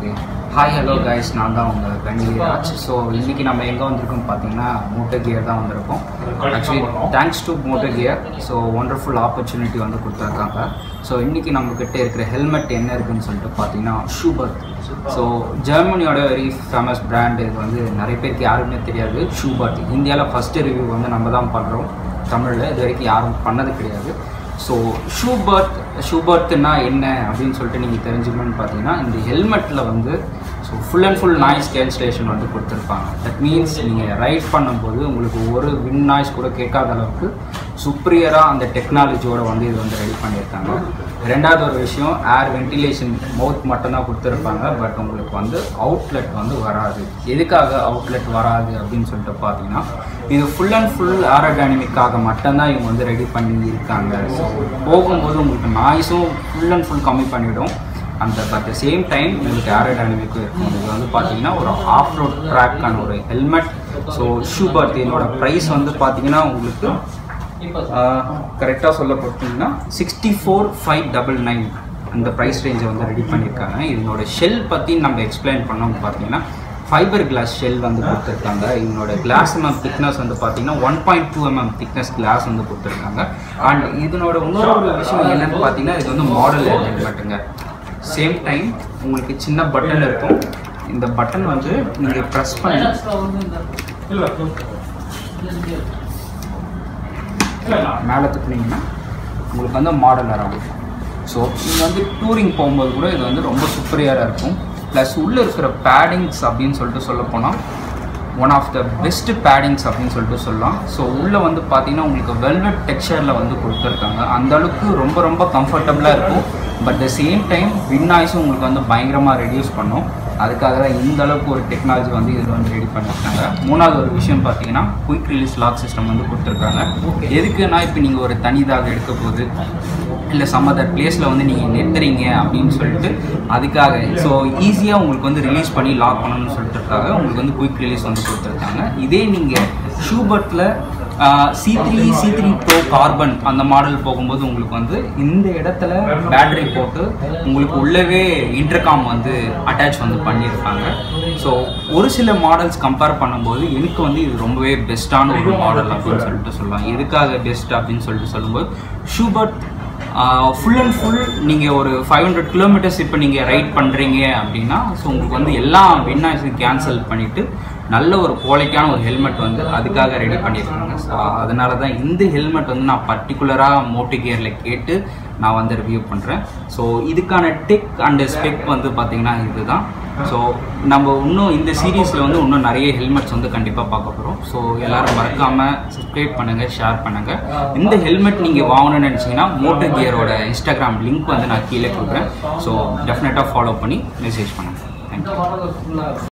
okay hi hello guys நான் தான் உங்கள் கணிராஜ் ஸோ இன்றைக்கி நம்ம எங்கே வந்திருக்கோம் பார்த்தீங்கன்னா மோட்டர் கியர் தான் வந்திருக்கோம் actually thanks to Motor Gear so wonderful opportunity வந்து கொடுத்துருக்காங்க ஸோ இன்றைக்கி நம்மக்கிட்ட இருக்கிற ஹெல்மெட் என்ன இருக்குன்னு சொல்லிட்டு பார்த்தீங்கன்னா ஷூபர்த் ஸோ ஜெர்மனியோட வெரி ஃபேமஸ் பிராண்ட் இது வந்து நிறைய பேருக்கு யாருமே தெரியாது ஷூபர்த் இந்தியாவில் ஃபஸ்ட்டு ரிவ்யூ வந்து நம்ம தான் பண்ணுறோம் தமிழில் இது வரைக்கும் யாரும் பண்ணது கிடையாது ஸோ ஷூபர்த் ஷூபர்த்னா என்ன அப்படின்னு சொல்லிட்டு நீங்கள் தெரிஞ்சுக்கணும்னு பார்த்தீங்கன்னா இந்த ஹெல்மெட்டில் வந்து so full and full noise cancellation வந்து கொடுத்துருப்பாங்க தட் மீன்ஸ் நீங்கள் ரைட் பண்ணும்போது உங்களுக்கு ஒரு வின் நாய்ஸ் கூட கேட்காத அளவுக்கு சுப்ரியராக அந்த டெக்னாலஜியோட வந்து இது வந்து ரெடி பண்ணியிருக்காங்க ரெண்டாவது ஒரு விஷயம் ஏர் வென்டிலேஷன் மவுத் மட்டும்தான் கொடுத்துருப்பாங்க பட் உங்களுக்கு வந்து அவுட்லெட் வந்து வராது எதுக்காக அவுட்லெட் வராது அப்படின்னு சொல்லிட்டு பார்த்தீங்கன்னா இது ஃபுல் அண்ட் ஃபுல் ஏரோடைனமிக்காக மட்டும்தான் இவங்க வந்து ரெடி பண்ணி இருக்காங்க ஸோ போகும்போது உங்களுக்கு நாய்ஸும் ஃபுல் அண்ட் ஃபுல் கம்மி பண்ணிவிடும் அந்த அட் த சேம் டைம் உங்களுக்கு ஏரோடைனமிக்கும் இருக்கும் இது வந்து பார்த்தீங்கன்னா ஒரு ஆஃப் ரோட் ட்ராக்கான ஒரு ஹெல்மெட் ஸோ ஷூ பர்த் என்னோட ப்ரைஸ் வந்து பார்த்தீங்கன்னா உங்களுக்கு கரெக்டாக சொல்ல பார்த்தீங்கன்னா sixty four five double nine அந்த ப்ரைஸ் ரேஞ்சை வந்து ரெடி பண்ணியிருக்காங்க இதனோட ஷெல் பற்றி நம்ம எக்ஸ்பிளைன் பண்ணோம் பார்த்தீங்கன்னா ஃபைபர் கிளாஸ் ஷெல் வந்து கொடுத்துருக்காங்க இதனோட கிளாஸ் எம்எம் திக்னஸ் வந்து பார்த்தீங்கன்னா one point two mm thickness glass வந்து கொடுத்துருக்காங்க அண்ட் இதனோட இன்னொரு ஒரு விஷயம் என்னன்னு பார்த்தீங்கன்னா இது வந்து மாடல் ஹெல்மெட்டுங்க சேம் டைம் உங்களுக்கு சின்ன பட்டன் இருக்கும் இந்த பட்டன் வந்து நீங்கள் ப்ரெஸ் பண்ணி மேலே தூக்குனீங்கன்னா உங்களுக்கு வந்து மாடல் ஆகும் ஸோ நீங்கள் வந்து டூரிங் போகும்போது கூட இது வந்து ரொம்ப சூப்பரியாக இருக்கும் ப்ளஸ் உள்ளே இருக்கிற பேடிங்ஸ் அப்படின்னு சொல்லிட்டு சொல்ல போனால் one of the best paddings அப்படின்னு சொல்லிட்டு சொல்லலாம் ஸோ உள்ளே வந்து பார்த்தீங்கன்னா உங்களுக்கு வெல்வெட் டெக்ஸ்சரில் வந்து கொடுத்துருக்காங்க அந்த அளவுக்கு ரொம்ப ரொம்ப கம்ஃபர்டபுளாக இருக்கும் but the same time wind நாய்ஸும் உங்களுக்கு வந்து பயங்கரமாக ரெடியூஸ் பண்ணும் அதுக்காக தான் இந்த அளவுக்கு ஒரு டெக்னாலஜி வந்து இதில் வந்து ரெடி பண்ணியிருக்காங்க மூணாவது ஒரு விஷயம் பார்த்தீங்கன்னா குயிக் ரிலீஸ் லாக் சிஸ்டம் வந்து கொடுத்துருக்காங்க எதுக்குன்னா இப்போ நீங்கள் ஒரு தனிதாக எடுக்க போகுது இல்லை சம் அதர் பிளேஸில் வந்து நீங்கள் நிறுத்துறீங்க அப்படின்னு சொல்லிட்டு அதுக்காக ஸோ ஈஸியாக உங்களுக்கு வந்து ரிலீஸ் பண்ணி லாக் பண்ணணும்னு சொல்லிட்டுருக்காங்க உங்களுக்கு வந்து குயிக் ரிலீஸ் வந்து கொடுத்துருக்காங்க இதே நீங்கள் ஷூபர்ட்டில் C three C three pro carbon அந்த மாடல் போகும்போது உங்களுக்கு வந்து இந்த இடத்துல பேட்டரி போட்டு உங்களுக்கு உள்ளவே இன்டர்காம் வந்து அட்டாச் வந்து பண்ணியிருக்காங்க ஸோ ஒரு சில மாடல்ஸ் கம்பேர் பண்ணும்போது எனக்கு வந்து இது ரொம்பவே பெஸ்ட்டான ஒரு மாடல் அப்படின்னு சொல்லிட்டு சொல்லலாம் எதுக்காக பெஸ்ட் அப்படின்னு சொல்லிட்டு சொல்லும்போது ஷூபர்ட் ஃபுல் அண்ட் ஃபுல் நீங்கள் ஒரு ஃபைவ் ஹண்ட்ரட் கிலோமீட்டர்ஸ் இப்போ நீங்கள் ரைட் பண்ணுறீங்க அப்படின்னா ஸோ உங்களுக்கு வந்து எல்லா வின்னாய்ஸும் கேன்சல் பண்ணிவிட்டு நல்ல ஒரு குவாலிட்டியான ஒரு ஹெல்மெட் வந்து அதுக்காக ரெடி பண்ணியிருக்காங்க ஸோ அதனால தான் இந்த ஹெல்மெட் வந்து நான் பர்டிகுலராக மோட்டோ கியரில் கேட்டு நான் வந்து ரிவ்யூ பண்ணுறேன் ஸோ இதுக்கான டெக் அண்ட் ஸ்பெக் வந்து பார்த்திங்கன்னா இதுதான் ஸோ நம்ம இன்னும் இந்த சீரீஸில் வந்து இன்னும் நிறைய ஹெல்மெட்ஸ் வந்து கண்டிப்பாக பார்க்க போகிறோம் ஸோ எல்லோரும் மறக்காமல் சப்ஸ்கிரைப் பண்ணுங்கள் ஷேர் பண்ணுங்கள் இந்த ஹெல்மெட் நீங்கள் வாங்கணும்னு நினச்சிங்கன்னா மோட்டர் கியரோட இன்ஸ்டாகிராம் லிங்க் வந்து நான் கீழே கொடுக்குறேன் ஸோ டெஃபினட்டாக ஃபாலோ பண்ணி மெசேஜ் பண்ணுங்கள் தேங்க்யூ